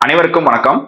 அனைவருக்கும் வணக்கம்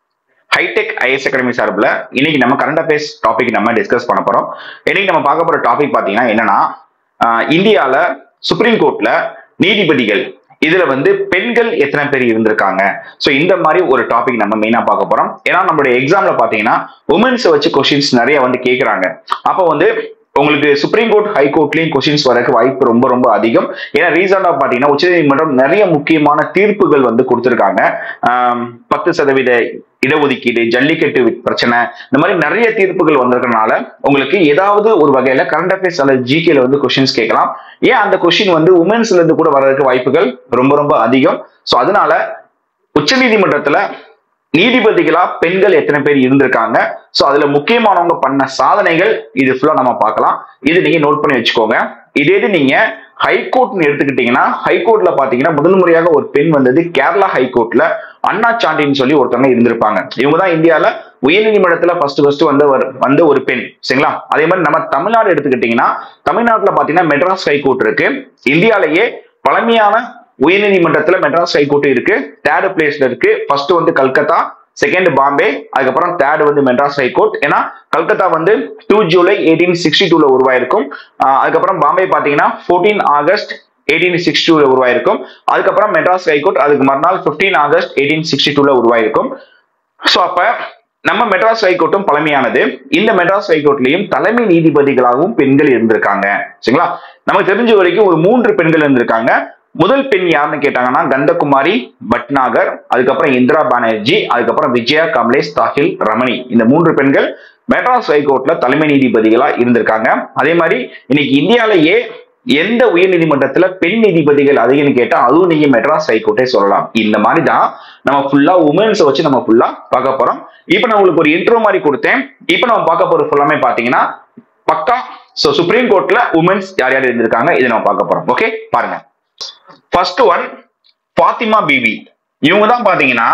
hitech IS academy சார்பில் இன்னைக்கு நம்ம கரண்ட் அஃபேர்ஸ் டாபிக் நம்ம டிஸ்கஸ் பண்ண போறோம் இன்னைக்கு நம்ம பார்க்க போற டாபிக் பார்த்தீங்கன்னா என்னன்னா ஆஹ் இந்தியால சுப்ரீம் கோர்ட்ல நீதிபதிகள் இதுல வந்து பெண்கள் எத்தனை பேர் இருந்திருக்காங்க ஸோ இந்த மாதிரி ஒரு டாபிக் நம்ம மெயினா பார்க்க போறோம் ஏன்னா நம்மளுடைய எக்ஸாம்ல பாத்தீங்கன்னா உமன்ஸை வச்சு கொஸ்டின்ஸ் நிறைய வந்து கேட்கறாங்க அப்போ வந்து உங்களுக்கு சுப்ரீம் கோர்ட் ஹை கோர்ட்லயும் கொஸ்டின்ஸ் வரக்கு வாய்ப்பு ரொம்ப ரொம்ப அதிகம் ஏன்னா ரீசெண்டா பாத்தீங்கன்னா உச்சநீதிமன்றம் நிறைய முக்கியமான தீர்ப்புகள் வந்து கொடுத்திருக்காங்க ஆம், பத்து சதவீத இடஒதுக்கீடு ஜல்லிக்கட்டு பிரச்சனை இந்த மாதிரி நிறைய தீர்ப்புகள் வந்திருக்கனால உங்களுக்கு ஏதாவது ஒரு வகையில கரண்ட் அஃபேர்ஸ் அல்லது ஜிகேல வந்து கொஸ்டின்ஸ் கேட்கலாம் ஏன் அந்த கொஸ்டின் வந்து உமன்ஸ்ல இருந்து கூட வர்றதுக்கு வாய்ப்புகள் ரொம்ப ரொம்ப அதிகம் ஸோ அதனால உச்சநீதிமன்றத்துல நீதிபதிகளா பெண்கள் எத்தனை பேர் இருந்திருக்காங்க சோ அதுல முக்கியமானவங்க பண்ண சாதனைகள் இது ஃபுல்லா நம்ம பார்க்கலாம் இது நீங்க நோட் பண்ணி வச்சுக்கோங்க இதே இது நீங்க ஹைகோர்ட்னு எடுத்துக்கிட்டீங்கன்னா ஹைகோர்ட்ல பாத்தீங்கன்னா முதல் முறையாக ஒரு பெண் வந்தது கேரளா ஹைகோர்ட்ல அண்ணா சாண்டின்னு சொல்லி ஒருத்தவங்க இருந்திருப்பாங்க இவங்க தான் இந்தியால உயர்நீதிமன்றத்துல ஃபர்ஸ்ட் ஃபர்ஸ்ட் வந்த ஒரு வந்த ஒரு பெண் சரிங்களா அதே மாதிரி நம்ம தமிழ்நாடு எடுத்துக்கிட்டீங்கன்னா தமிழ்நாட்டுல பாத்தீங்கன்னா மெட்ராஸ் ஹைகோர்ட் இருக்கு இந்தியாலேயே பழமையான உயர்நீதிமன்றத்துல மெட்ராஸ் ஹைகோர்ட் இருக்கு தேர்ட் பிளேஸ்ல இருக்கு ஃபர்ஸ்ட் வந்து கல்கத்தா செகண்ட் பாம்பே அதுக்கப்புறம் தேர்ட் வந்து மெட்ராஸ் ஹைகோர்ட் ஏன்னா கல்கத்தா வந்து டூ ஜூலை எயிட்டீன் சிக்ஸ்டி டூல உருவாயிருக்கும் ஆஹ் அதுக்கப்புறம் பாம்பே பாத்தீங்கன்னா ஃபோர்டீன் ஆகஸ்ட் எயிட்டீன் சிக்ஸ்டி டூல உருவாயிருக்கும் அதுக்கப்புறம் மெட்ராஸ் ஹைகோர்ட் அதுக்கு மறுநாள் பிப்டீன் ஆகஸ்ட் எயிட்டீன் சிக்ஸ்டி டூல உருவாயிருக்கும் ஸோ அப்ப நம்ம மெட்ராஸ் ஹைகோர்ட்டும் பழமையானது இந்த மெட்ராஸ் ஹைகோர்ட்லயும் தலைமை நீதிபதிகளாகவும் பெண்கள் இருந்திருக்காங்க சரிங்களா நமக்கு தெரிஞ்ச வரைக்கும் ஒரு மூன்று பெண்கள் இருந்திருக்காங்க முதல் பெண் யாருன்னு கேட்டாங்கன்னா கந்தகுமாரி பட்நாகர் அதுக்கப்புறம் இந்திரா பானர்ஜி அதுக்கப்புறம் விஜயா கமலேஷ் தாஹில் ரமணி இந்த மூன்று பெண்கள் மெட்ராஸ் ஹைகோர்ட்ல தலைமை நீதிபதிகளா இருந்திருக்காங்க அதே மாதிரி இன்னைக்கு இந்தியாலேயே எந்த உயர் நீதிமன்றத்துல பெண் நீதிபதிகள் அதிகம்னு கேட்டா அதுவும் நீங்க மெட்ராஸ் ஹைகோர்ட்டே சொல்லலாம் இந்த மாதிரி தான் நம்ம ஃபுல்லா உமன்ஸ் வச்சு நம்ம ஃபுல்லா பார்க்க போறோம் இப்போ நான் உங்களுக்கு ஒரு இன்ட்ரோ மாதிரி கொடுத்தேன் இப்போ நம்ம பார்க்க போறது ஃபுல்லாமே பாத்தீங்கன்னா பக்கா சோ சுப்ரீம் கோர்ட்ல உமன்ஸ் யார் யார் இருந்திருக்காங்க இதை நம்ம பார்க்க போறோம் ஓகே பாருங்க ஃபர்ஸ்ட் ஒன் ஃபாத்திமா பிபி இவங்க தான் பாத்தீங்கன்னா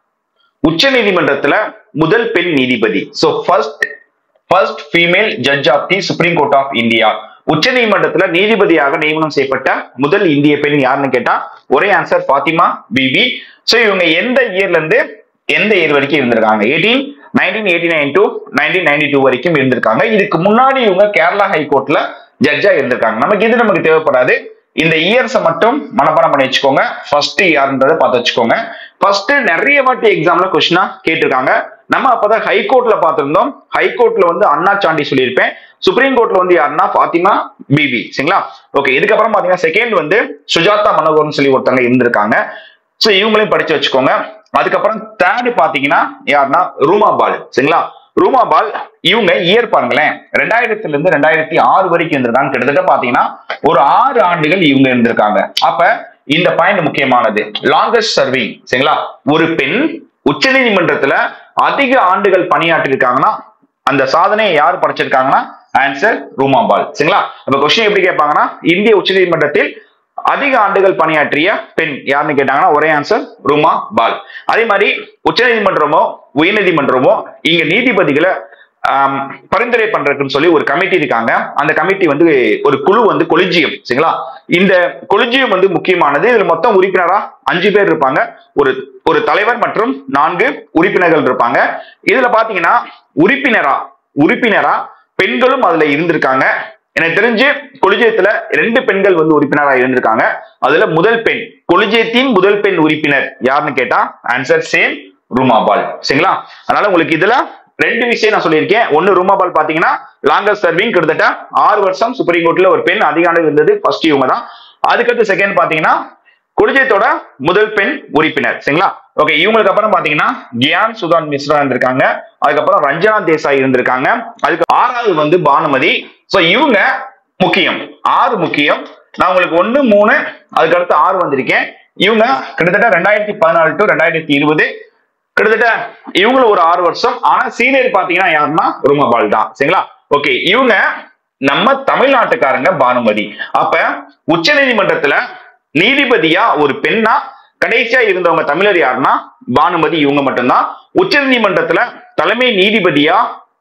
உச்ச நீதிமன்றத்துல முதல் பெண் நீதிபதி so first first female judge of the supreme court of India உச்ச நீதிமன்றத்துல நீதிபதியாக நியமனம் செய்யப்பட்ட முதல் இந்திய பெண் யாருன்னு கேட்டா ஒரே ஆன்சர் ஃபாத்திமா பிபி சோ இவங்க எந்த இயர்ல இருந்து எந்த இயர் வரைக்கும் இருந்திருக்காங்க eighteen nineteen eighty nine to nineteen ninety two வரைக்கும் இருந்திருக்காங்க இதுக்கு முன்னாடி இவங்க கேரளா ஹைகோர்ட்ல ஜட்ஜா இருந்திருக்காங்க நமக்கு இது நமக்கு தேவைப்படாது இந்த இயர்ஸை மட்டும் மனப்பாடம் பண்ணி வச்சுக்கோங்க ஃபர்ஸ்ட் யாருன்றதை பார்த்து வச்சுக்கோங்க ஃபர்ஸ்ட் நிறைய வாட்டி எக்ஸாம்ல கொஸ்டினா கேட்டிருக்காங்க நம்ம அப்பதான் ஹைகோர்ட்ல பார்த்திருந்தோம் ஹைகோர்ட்ல வந்து அண்ணா சாண்டி சொல்லியிருப்பேன் சுப்ரீம் கோர்ட்ல வந்து யாருன்னா ஃபாத்திமா பிபி சரிங்களா ஓகே இதுக்கப்புறம் பாத்தீங்கன்னா செகண்ட் வந்து சுஜாதா மனோகர்னு சொல்லி ஒருத்தவங்க இருந்திருக்காங்க சோ இவங்களையும் படிச்சு வச்சுக்கோங்க அதுக்கப்புறம் தேர்ட் பாத்தீங்கன்னா யாருன்னா ரூமா பால் சரிங்களா ரூமா பால் இவங்க இயர் பாருங்களேன் ரெண்டாயிரத்துல இருந்து ரெண்டாயிரத்தி ஆறு வரைக்கும் இருந்திருக்காங்க கிட்டத்தட்ட பாத்தீங்கன்னா ஒரு ஆறு ஆண்டுகள் இவங்க இருந்திருக்காங்க அப்ப இந்த பாயிண்ட் முக்கியமானது லாங்கஸ்ட் சர்விங் சரிங்களா ஒரு பெண் உச்சநீதிமன்றத்துல அதிக ஆண்டுகள் பணியாற்றி இருக்காங்கன்னா அந்த சாதனையை யார் படைச்சிருக்காங்கன்னா ஆன்சர் ரூமா பால் சரிங்களா அப்ப கொஸ்டின் எப்படி கேட்பாங்கன்னா இந்திய உச்சநீதிமன்றத்தில் அதிக ஆண்டுகள் பணியாற்றிய பெண் யாருன்னு கேட்டாங்கன்னா ஒரே ஆன்சர் ரூமா பால் அதே மாதிரி உச்சநீதிமன்றமோ உயர்நீதிமன்றமோ இங்க நீதிபதிகளை ஆம், பரிந்துரை பண்றதுக்குன்னு சொல்லி ஒரு கமிட்டி இருக்காங்க அந்த கமிட்டி வந்து ஒரு குழு வந்து கொலிஜியம் சரிங்களா இந்த கொலிஜியம் வந்து முக்கியமானது இதுல மொத்தம் உறுப்பினரா அஞ்சு பேர் இருப்பாங்க ஒரு ஒரு தலைவர் மற்றும் நான்கு உறுப்பினர்கள் இருப்பாங்க இதுல பாத்தீங்கன்னா உறுப்பினரா உறுப்பினரா பெண்களும் அதுல இருந்திருக்காங்க எனக்கு தெரிஞ்சு கொலிஜியத்துல ரெண்டு பெண்கள் வந்து உறுப்பினரா இருந்திருக்காங்க அதுல முதல் பெண் கொலிஜியத்தின் முதல் பெண் உறுப்பினர் யாருன்னு கேட்டா ஆன்சர் சேம் ரூமாபால் சரிங்களா அதனால உங்களுக்கு இதுல ரெண்டு விஷயம் நான் சொல்லியிருக்கேன் ஒன்னு ரூமாபால் பாத்தீங்கன்னா லாங்கஸ்ட் சர்விங் கிட்டத்தட்ட ஆறு வருஷம் சுப்ரீம் கோர்ட்ல ஒரு பெண் அதிக ஆண்டு இருந்தது ஃபர்ஸ்ட் இவங்க தான் அதுக்கடுத்து செகண்ட் பாத்தீங்கன்னா கொலிஜியத்தோட முதல் பெண் உறுப்பினர் சரிங்களா ஓகே இவங்களுக்கு அப்புறம் பாத்தீங்கன்னா கியான் சுதான் மிஸ்ரா இருந்திருக்காங்க அதுக்கப்புறம் ரஞ்சனா தேசாய் இருந்திருக்காங்க அதுக்கு ஆறாவது வந்து பானுமதி சோ இவங்க முக்கியம் ஆறு முக்கியம் நான் உங்களுக்கு ஒண்ணு மூணு அதுக்கு அடுத்து ஆறு வந்திருக்கேன் இவங்க கிட்டத்தட்ட ரெண்டாயிரத்தி பதினாலு டு ரெண்டாயிரத்தி இருபது கிட்டத்தட்ட இவங்களும் ஒரு ஆறு வருஷம் ஆனா சீனியர் பாத்தீங்கன்னா யாருன்னா ருமபால் தான் சரிங்களா ஓகே இவங்க நம்ம தமிழ்நாட்டுக்காரங்க பானுமதி அப்ப உச்ச நீதிமன்றத்துல நீதிபதியா ஒரு பெண்ணா கடைசியா இருந்தவங்க தமிழர் யாருன்னா பானுமதி இவங்க மட்டும்தான் உச்ச நீதிமன்றத்துல தலைமை நீதிபதியா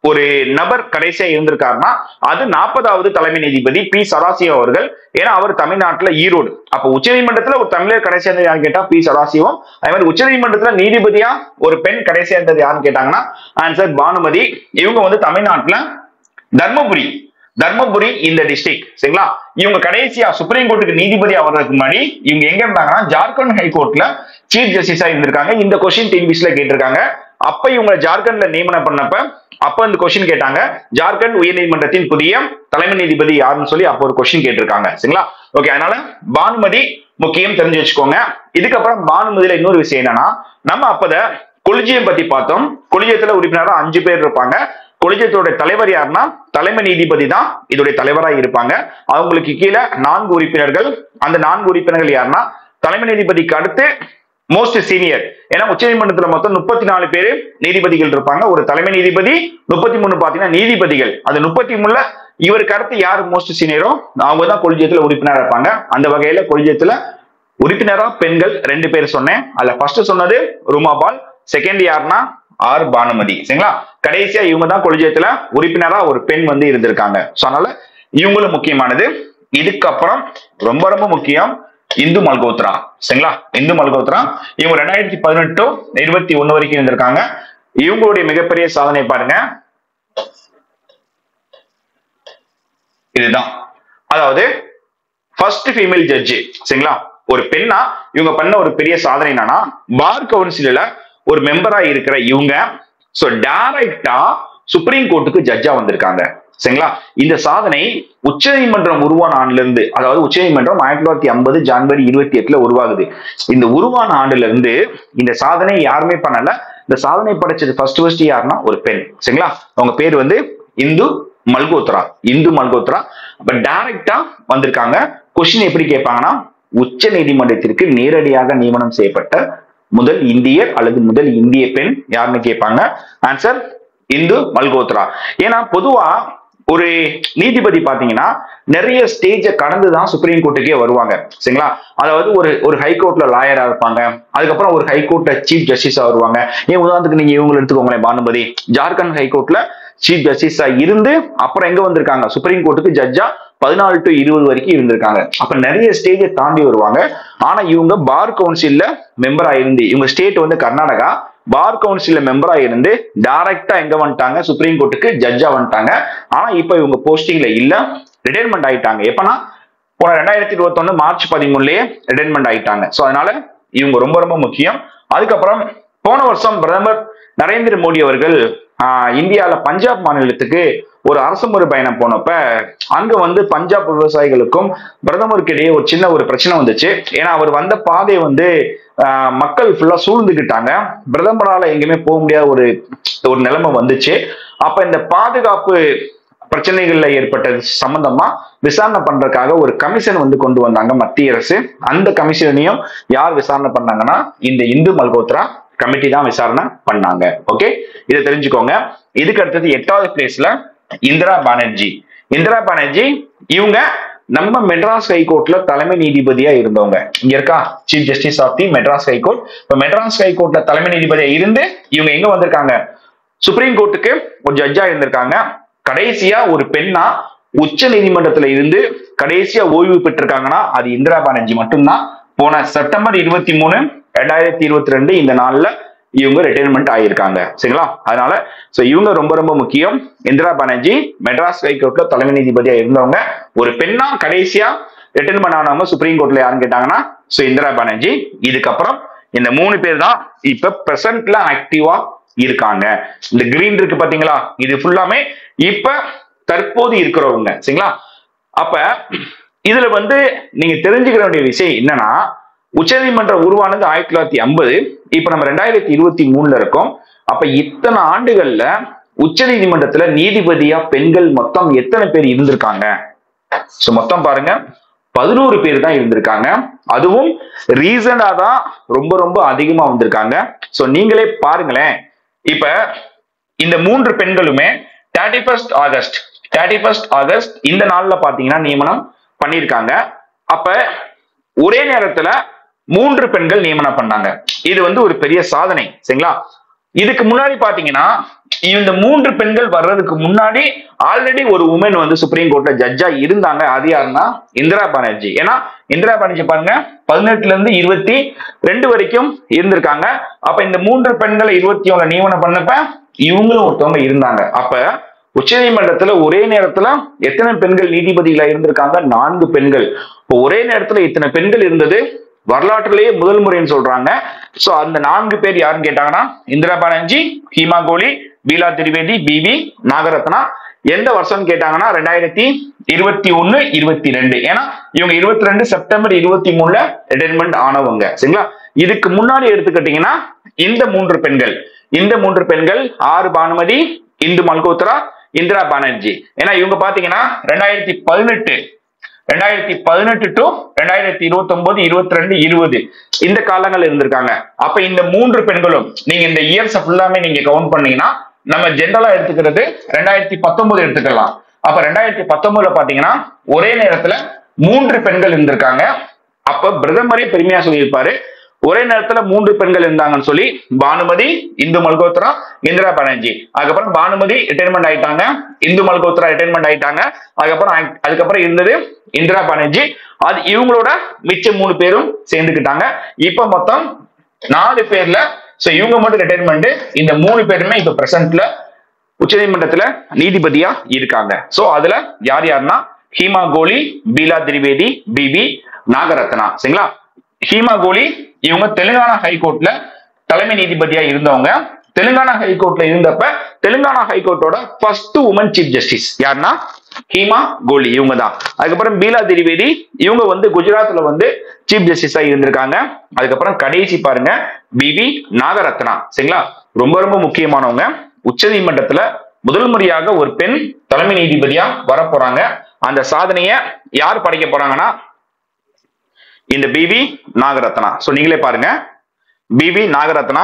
ஒரு நபர் கடைசியா இருந்திருக்காருன்னா அது நாற்பதாவது தலைமை நீதிபதி பி சதாசிவம் அவர்கள் ஏன்னா அவர் தமிழ்நாட்டுல ஈரோடு அப்ப உச்சநீதிமன்றத்துல ஒரு தமிழர் கடைசியா இருந்தது யாருன்னு கேட்டா பி சதாசிவம் அதே மாதிரி உச்சநீதிமன்றத்துல நீதிபதியா ஒரு பெண் கடைசியா இருந்தது யாருன்னு கேட்டாங்கன்னா ஆன்சர் பானுமதி இவங்க வந்து தமிழ்நாட்டுல தர்மபுரி தர்மபுரி இந்த டிஸ்ட்ரிக்ட் சரிங்களா இவங்க கடைசியா சுப்ரீம் கோர்ட்டுக்கு நீதிபதி ஆவறதுக்கு முன்னாடி இவங்க எங்க இருந்தாங்கன்னா ஜார்க்கண்ட் ஹைகோர்ட்ல சீஃப் ஜஸ்டிஸா இருந்திருக்காங்க இந்த கொஸ்டின் டிபிஸ்ல கேட்டிருக்காங்க அப்ப இவங்க ஜார்க்கண்ட்ல நியமனம் பண்ணப்ப அப்ப இந்த கொஸ்டின் கேட்டாங்க ஜார்க்கண்ட் உயர்நீதிமன்றத்தின் புதிய தலைமை நீதிபதி யாருன்னு சொல்லி அப்போ ஒரு கொஸ்டின் கேட்டிருக்காங்க சரிங்களா ஓகே அதனால பானுமதி முக்கியம் தெரிஞ்சு வச்சுக்கோங்க இதுக்கப்புறம் பானுமதியில இன்னொரு விஷயம் என்னன்னா நம்ம அப்பத கொலிஜியம் பத்தி பார்த்தோம் கொலிஜியத்துல உறுப்பினரா அஞ்சு பேர் இருப்பாங்க கொலிஜியத்தோட தலைவர் யாருன்னா தலைமை நீதிபதி தான் இதோடைய தலைவராக இருப்பாங்க அவங்களுக்கு கீழே நான்கு உறுப்பினர்கள் அந்த நான்கு உறுப்பினர்கள் யாருன்னா தலைமை நீதிபதிக்கு அடுத்து மோஸ்ட் சீனியர் ஏன்னா உச்சநீதிமன்றத்துல மொத்தம் முப்பத்தி நாலு பேர் நீதிபதிகள் இருப்பாங்க ஒரு தலைமை நீதிபதி முப்பத்தி மூணு பாத்தீங்கன்னா நீதிபதிகள் அது முப்பத்தி மூணுல இவருக்கு அடுத்து யார் மோஸ்ட் சீனியரோ அவங்க தான் கொலிஜியத்துல உறுப்பினரா இருப்பாங்க அந்த வகையில கொலிஜியத்துல உறுப்பினரா பெண்கள் ரெண்டு பேர் சொன்னேன் அதுல ஃபர்ஸ்ட் சொன்னது ருமாபால் செகண்ட் யாருன்னா ஆர் பானுமதி சரிங்களா கடைசியா இவங்க தான் கொலிஜியத்துல உறுப்பினரா ஒரு பெண் வந்து இருந்திருக்காங்க சோ அதனால இவங்களும் முக்கியமானது இதுக்கப்புறம் ரொம்ப ரொம்ப முக்கியம் இந்து மல்கோத்ரா சரிங்களா இந்து மல்கோத்ரா இவங்க ரெண்டாயிரத்தி பதினெட்டு இருபத்தி ஒண்ணு வரைக்கும் இருந்திருக்காங்க இவங்களுடைய மிகப்பெரிய சாதனை பாருங்க இதுதான் அதாவது ஃபர்ஸ்ட் ஃபீமேல் ஜட்ஜி சரிங்களா ஒரு பெண்ணா இவங்க பண்ண ஒரு பெரிய சாதனை என்னன்னா பார் கவுன்சில ஒரு மெம்பரா இருக்கிற இவங்க சோ டைரக்டா சுப்ரீம் கோர்ட்டுக்கு ஜட்ஜா வந்திருக்காங்க சரிங்களா இந்த சாதனை உச்சநீதிமன்றம் உருவான ஆண்டுல இருந்து அதாவது உச்சநீதிமன்றம் ஆயிரத்தி தொள்ளாயிரத்தி ஐம்பது ஜனவரி இருபத்தி எட்டுல உருவாகுது இந்த உருவான ஆண்டுல இருந்து இந்த சாதனை யாருமே பண்ணல இந்த சாதனை படைச்சது ஃபர்ஸ்ட் ஃபர்ஸ்ட் யாருன்னா ஒரு பெண் சரிங்களா அவங்க பேர் வந்து இந்து மல்கோத்ரா இந்து மல்கோத்ரா அப்ப டைரக்டா வந்திருக்காங்க கொஸ்டின் எப்படி கேட்பாங்கன்னா உச்ச நீதிமன்றத்திற்கு நேரடியாக நியமனம் செய்யப்பட்ட முதல் இந்தியர் அல்லது முதல் இந்திய பெண் யாருன்னு கேட்பாங்க ஆன்சர் இந்து மல்கோத்ரா ஏன்னா பொதுவா ஒரு நீதிபதி பாத்தீங்கன்னா நிறைய ஸ்டேஜை கடந்து தான் சுப்ரீம் கோர்ட்டுக்கே வருவாங்க சரிங்களா அதாவது ஒரு ஒரு ஹைகோர்ட்ல லாயரா இருப்பாங்க அதுக்கப்புறம் ஒரு ஹைகோர்ட்ல சீஃப் ஜஸ்டிஸா வருவாங்க ஏன் உதாரணத்துக்கு நீங்க இவங்க எடுத்துக்கோங்களேன் பானுமதி ஜார்க்கண்ட் ஹைகோர்ட்ல சீஃப் ஜஸ்டிஸா இருந்து அப்புறம் எங்க வந்திருக்காங்க சுப்ரீம் கோர்ட்டுக்கு ஜட்ஜா பதினாலு டு இருபது வரைக்கும் இருந்திருக்காங்க அப்ப நிறைய ஸ்டேஜை தாண்டி வருவாங்க ஆனா இவங்க பார் கவுன்சில்ல மெம்பரா இருந்து இவங்க ஸ்டேட் வந்து கர்நாடகா பார் கவுன்சில்ல மெம்பரா இருந்து டைரக்டா எங்க வந்துட்டாங்க சுப்ரீம் கோர்ட்டுக்கு ஜட்ஜா வந்துட்டாங்க ஆனா இப்ப இவங்க போஸ்டிங்ல இல்ல ரிட்டையர்மெண்ட் ஆயிட்டாங்க எப்பனா போன ரெண்டாயிரத்தி இருபத்தொன்னு மார்ச் பதிமூணுலயே ரிட்டையர்மெண்ட் ஆயிட்டாங்க சோ அதனால இவங்க ரொம்ப ரொம்ப முக்கியம் அதுக்கப்புறம் போன வருஷம் பிரதமர் நரேந்திர மோடி அவர்கள் ஆஹ், இந்தியால பஞ்சாப் மாநிலத்துக்கு ஒரு அரசுமுறை பயணம் போனப்ப அங்க வந்து பஞ்சாப் விவசாயிகளுக்கும் பிரதமருக்கு இடையே ஒரு சின்ன ஒரு பிரச்சனை வந்துச்சு ஏன்னா அவர் வந்த பாதை வந்து ஆஹ், மக்கள் ஃபுல்லா சூழ்ந்துக்கிட்டாங்க பிரதமரால எங்கேயுமே போக முடியாத ஒரு ஒரு நிலைமை வந்துச்சு அப்ப இந்த பாதுகாப்பு பிரச்சனைகள்ல ஏற்பட்டது சம்பந்தமா விசாரணை பண்றதுக்காக ஒரு கமிஷன் வந்து கொண்டு வந்தாங்க மத்திய அரசு அந்த கமிஷனையும் யார் விசாரணை பண்ணாங்கன்னா இந்த இந்து மல்கோத்ரா கமிட்டி தான் விசாரணை பண்ணாங்க ஓகே இதை தெரிஞ்சுக்கோங்க இதுக்கு அடுத்தது எட்டாவது பிளேஸ்ல இந்திரா பானர்ஜி இந்திரா பானர்ஜி இவங்க நம்ம மெட்ராஸ் ஹைகோர்ட்ல தலைமை நீதிபதியா இருந்தவங்க இங்க இருக்கா chief justice of the Madras high court இப்ப மெட்ராஸ் ஹைகோர்ட்ல தலைமை நீதிபதியா இருந்து இவங்க எங்க வந்திருக்காங்க சுப்ரீம் கோர்ட்டுக்கு ஒரு ஜட்ஜா இருந்திருக்காங்க கடைசியா ஒரு பெண்ணா உச்ச நீதிமன்றத்துல இருந்து கடைசியா ஓய்வு பெற்றிருக்காங்கன்னா அது இந்திரா பானர்ஜி மட்டும்தான் போன செப்டம்பர் இருபத்தி மூணு ரெண்டாயிரத்தி இருபத்தி ரெண்டு இந்த நாள்ல இவங்க ரிட்டையர்மெண்ட் ஆகியிருக்காங்க சரிங்களா அதனால சோ இவங்க ரொம்ப ரொம்ப முக்கியம் இந்திரா பானர்ஜி மெட்ராஸ் ஹைகோர்ட்ல தலைமை நீதிபதியா இருந்தவங்க ஒரு பெண்ணா கடைசியா ரிட்டைர்மெண்ட் ஆனவங்க சுப்ரீம் கோர்ட்ல யாருன்னு கேட்டாங்கன்னா சோ இந்திரா பானர்ஜி இதுக்கப்புறம் இந்த மூணு பேர் தான் இப்ப பிரசன்ட்ல ஆக்டிவா இருக்காங்க இந்த கிரீன் இருக்கு பாத்தீங்களா இது ஃபுல்லாமே இப்ப தற்போது இருக்கிறவங்க சரிங்களா அப்ப இதுல வந்து நீங்க தெரிஞ்சுக்கிற வேண்டிய விஷயம் என்னன்னா உச்சநீதிமன்றம் உருவானது ஆயிரத்தி தொள்ளாயிரத்தி ஐம்பது இப்ப நம்ம ரெண்டாயிரத்தி இருபத்தி மூணுல இருக்கோம் அப்ப இத்தனை ஆண்டுகள்ல உச்சநீதிமன்றத்துல நீதிபதியா பெண்கள் மொத்தம் எத்தனை பேர் இருந்திருக்காங்க சோ மொத்தம் பாருங்க பதினோரு பேர் தான் இருந்திருக்காங்க அதுவும் ரீசனா தான் ரொம்ப ரொம்ப அதிகமா வந்திருக்காங்க சோ நீங்களே பாருங்களேன் இப்ப இந்த மூன்று பெண்களுமே thirty first August thirty first August இந்த நாள்ல பாத்தீங்கன்னா நியமனம் பண்ணியிருக்காங்க அப்ப ஒரே நேரத்துல மூன்று பெண்கள் நியமனம் பண்ணாங்க இது வந்து ஒரு பெரிய சாதனை சரிங்களா இதுக்கு முன்னாடி பாத்தீங்கன்னா இந்த மூன்று பெண்கள் வர்றதுக்கு முன்னாடி ஆல்ரெடி ஒரு உமன் வந்து சுப்ரீம் கோர்ட்ல ஜட்ஜா இருந்தாங்க அது யாருன்னா இந்திரா பானர்ஜி ஏன்னா இந்திரா பானர்ஜி பாருங்க பதினெட்டுல இருந்து இருபத்தி ரெண்டு வரைக்கும் இருந்திருக்காங்க அப்ப இந்த மூன்று பெண்களை இருபத்தி ஒண்ணுல நியமனம் பண்ணப்ப இவங்களும் ஒருத்தவங்க இருந்தாங்க அப்ப உச்சநீதிமன்றத்துல ஒரே நேரத்துல எத்தனை பெண்கள் நீதிபதிகளா இருந்திருக்காங்க நான்கு பெண்கள் இப்போ ஒரே நேரத்துல இத்தனை பெண்கள் இருந்தது வரலாற்றிலேயே முதல் முறைன்னு சொல்றாங்க சோ அந்த நான்கு பேர் யாருன்னு கேட்டாங்கன்னா இந்திரா பானர்ஜி ஹீமா கோலி பீலா திரிவேதி பிபி நாகரத்னா எந்த வருஷம் கேட்டாங்கன்னா ரெண்டாயிரத்தி இருபத்தி ஒண்ணு இருபத்தி ரெண்டு ஏன்னா இவங்க இருபத்தி ரெண்டு செப்டம்பர் இருபத்தி மூணுல ரிட்டைர்மெண்ட் ஆனவங்க சரிங்களா இதுக்கு முன்னாடி எடுத்துக்கிட்டீங்கன்னா இந்த மூன்று பெண்கள் இந்த மூன்று பெண்கள் ஆறு பானுமதி இந்து மல்கோத்ரா இந்திரா பானர்ஜி ஏன்னா இவங்க பாத்தீங்கன்னா ரெண்டாயிரத்தி பதினெட்டு ரெண்டாயிரத்தி பதினெட்டு டு ரெண்டாயிரத்தி இருபத்தி ஒன்பது இருபத்தி ரெண்டு இருபது இந்த காலங்கள் இருந்திருக்காங்க அப்ப இந்த மூன்று பெண்களும் நீங்க இந்த இயர்ஸ் ஃபுல்லாமே நீங்க கவுண்ட் பண்ணீங்கன்னா நம்ம ஜென்ரலா எடுத்துக்கிறது ரெண்டாயிரத்தி பத்தொன்பது எடுத்துக்கலாம் அப்ப ரெண்டாயிரத்தி பத்தொன்பதுல பாத்தீங்கன்னா ஒரே நேரத்துல மூன்று பெண்கள் இருந்திருக்காங்க அப்ப பிரதமரே பெருமையா சொல்லியிருப்பாரு ஒரே நேரத்துல மூன்று பெண்கள் இருந்தாங்கன்னு சொல்லி பானுமதி இந்து மல்கோத்ரா இந்திரா பானர்ஜி அதுக்கப்புறம் பானுமதி ரிட்டைர்மெண்ட் ஆயிட்டாங்க இந்து மல்கோத்ரா ரிட்டைர்மெண்ட் ஆயிட்டாங்க அதுக்கப்புறம் ஆக்- அதுக்கப்புறம் இருந்தது இந்திரா பானர்ஜி அது இவங்களோட மிச்ச மூணு பேரும் சேர்ந்துக்கிட்டாங்க இப்ப மொத்தம் நாலு பேர்ல சோ இவங்க மட்டும் ரிட்டைர்மெண்ட் இந்த மூணு பேருமே இப்ப பிரசன்ட்ல உச்சநீதிமன்றத்துல நீதிபதியா இருக்காங்க சோ அதுல யார் யாருன்னா ஹீமா கோலி பீலா திரிவேதி பிபி நாகரத்னா சரிங்களா ஹீமா கோலி இவங்க தெலுங்கானா ஹைகோர்ட்ல தலைமை நீதிபதியா இருந்தவங்க தெலுங்கானா ஹைகோர்ட்ல இருந்தப்ப தெலுங்கானா ஹைகோர்ட்டோட ஃபர்ஸ்ட் உமன் சீஃப் ஜஸ்டிஸ் யாருன்னா ஹீமா கோலி இவங்க தான் அதுக்கப்புறம் பீலா திரிவேதி இவங்க வந்து குஜராத்ல வந்து சீஃப் ஜஸ்டிஸா இருந்திருக்காங்க அதுக்கப்புறம் கடைசி பாருங்க பிபி நாகரத்னா சரிங்களா ரொம்ப ரொம்ப முக்கியமானவங்க உச்சநீதிமன்றத்துல முதல் முறையாக ஒரு பெண் தலைமை நீதிபதியா வரப்போறாங்க அந்த சாதனைய யார் படைக்க போறாங்கன்னா இந்த பிவி நாகரத்னா சோ நீங்களே பாருங்க B V Nagarathna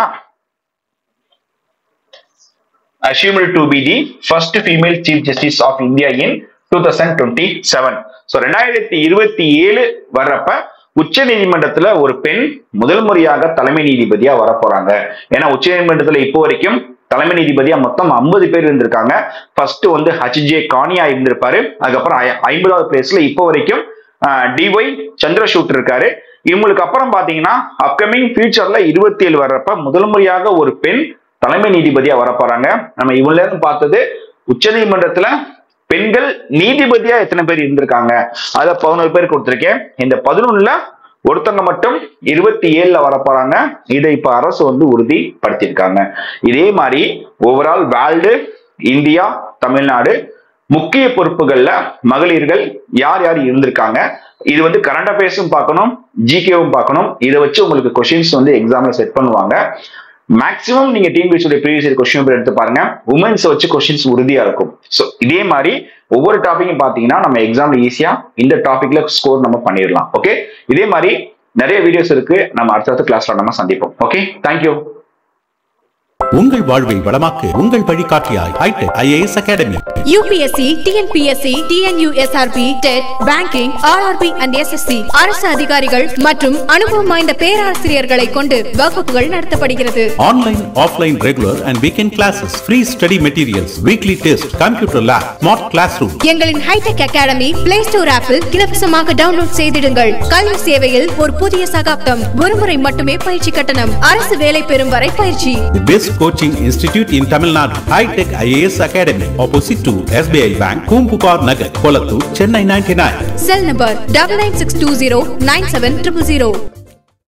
assumed to be the first female chief justice of India in 2027 so ரெண்டாயிரத்தி இருபத்தி ஏழு வர்றப்ப உச்ச நீதிமன்றத்துல ஒரு பெண் முதல் முறையாக தலைமை நீதிபதியா வரப்போறாங்க ஏன்னா உச்ச நீதிமன்றத்துல இப்போ வரைக்கும் தலைமை நீதிபதியா மொத்தம் 50 பேர் இருந்திருக்காங்க ஃபர்ஸ்ட் வந்து ஹச் ஜே கானியா இருந்திருப்பாரு அதுக்கப்புறம் ஐ- ஐம்பதாவது பிளேஸ்ல இப்போ வரைக்கும் டிஒய் சந்திரசூட் இருக்காரு இவங்களுக்கு அப்புறம் பாத்தீங்கன்னா அப்கமிங் ஃபியூச்சர்ல இருபத்தி ஏழு வர்றப்ப முதல் முறையாக ஒரு பெண் தலைமை நீதிபதியா வரப்போறாங்க நம்ம இவங்கள இருந்து பார்த்தது உச்சநீதிமன்றத்துல பெண்கள் நீதிபதியா எத்தனை பேர் இருந்திருக்காங்க அத பதினோரு பேர் கொடுத்திருக்கேன் இந்த பதினொன்னுல ஒருத்தவங்க மட்டும் இருபத்தி ஏழுல வரப்போறாங்க இதை இப்ப அரசு வந்து உறுதிப்படுத்தியிருக்காங்க இதே மாதிரி ஓவரால் வேர்ல்டு இந்தியா தமிழ்நாடு முக்கிய பொறுப்புகள்ல மகளிர்கள் யார் யார் இருந்திருக்காங்க இது வந்து கரண்ட் அஃபேர்ஸும் பார்க்கணும் ஜிகேவும் பார்க்கணும் இதை வச்சு உங்களுக்கு கொஷின்ஸ் வந்து எக்ஸாம்ல செட் பண்ணுவாங்க மேக்ஸிமம் நீங்க டீம் பிரிச்சோட ப்ரீவியஸ் இயர் கொஸ்டின் பேப்பர் எடுத்து பாருங்க உமன்ஸ் வச்சு கொஸ்டின்ஸ் உறுதியா இருக்கும் ஸோ இதே மாதிரி ஒவ்வொரு டாபிக்கும் பாத்தீங்கன்னா நம்ம எக்ஸாம்ல ஈஸியா இந்த டாபிக்ல ஸ்கோர் நம்ம பண்ணிடலாம் ஓகே இதே மாதிரி நிறைய வீடியோஸ் இருக்கு நம்ம அடுத்தடுத்த கிளாஸ்ல நம்ம சந்திப்போம் ஓகே தேங்க்யூ உங்கள் வாழ்வை வளமாக்க உங்கள் வழிகாட்டியாய் hitech IAS academy UPSC TNPSC TNUSRB TET banking RRB and SSC அரசு அதிகாரிகள் மற்றும் அனுபவம் வாய்ந்த பேராசிரியர்களை கொண்டு வகுப்புகள் நடத்தப்படுகிறது online offline regular and weekend classes free study materials weekly test computer lab smart class room எங்களின் ஹைடெக் அகாடமி பிளே ஸ்டோர் ஆப்பில் இலவசமாக டவுன்லோட் செய்திடுங்கள் கல்வி சேவையில் ஒரு புதிய சகாப்தம் ஒருமுறை மட்டுமே பயிற்சி கட்டணம் அரசு வேலை பெறும் வரை பயிற்சி The best coaching institute in Tamil Nadu, High Tech IAS Academy, opposite to SBI Bank, Kumpupar Nagar, Kolattur, Chennai 99. Cell number double nine six two zero nine seven triple zero